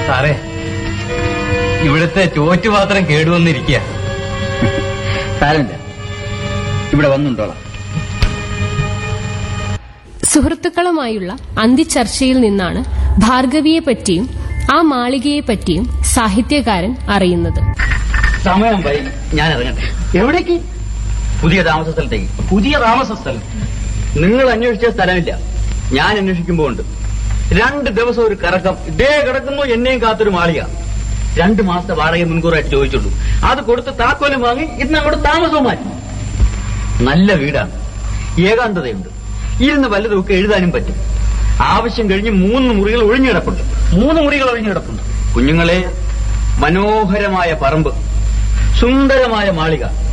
സാറേ ഇവിടുത്തെ ചോറ്റുപാത്രം കേടുവന്നിരിക്കുക സാരമില്ല ഇവിടെ വന്നുണ്ടോളാം സുഹൃത്തുക്കളുമായുള്ള അന്തിച്ചർച്ചയിൽ നിന്നാണ് ഭാർഗവിയെപ്പറ്റിയും ആ മാളികയെപ്പറ്റിയും സാഹിത്യകാരൻ അറിയുന്നത് സമയം വൈകി ഞാൻ ഇറങ്ങട്ടെ എവിടേക്ക് പുതിയ താമസ സ്ഥലത്തേക്ക് പുതിയ താമസ സ്ഥലം നിങ്ങൾ അന്വേഷിച്ച സ്ഥലമില്ല ഞാൻ അന്വേഷിക്കുമ്പോ ഉണ്ട് രണ്ട് ദിവസം ഒരു കറക്കം ഇതേ കിടക്കുന്നു എന്നെയും കാത്തൊരു മാളിക രണ്ട് മാസത്തെ വാടക മുൻകൂറായിട്ട് ചോദിച്ചുള്ളൂ അത് കൊടുത്ത് താക്കോലും വാങ്ങി ഇന്ന് അങ്ങോട്ട് താമസവും മാറ്റി നല്ല വീടാണ് ഏകാന്തതയുണ്ട് ഇരുന്ന് വല്ലതുമൊക്കെ എഴുതാനും പറ്റും ആവശ്യം കഴിഞ്ഞ് മൂന്ന് മുറികൾ ഒഴിഞ്ഞു കിടപ്പുണ്ട് മൂന്ന് മുറികൾ ഒഴിഞ്ഞു കിടപ്പുണ്ട് കുഞ്ഞുങ്ങളെ മനോഹരമായ പറമ്പ് സുന്ദരമായ മാളിക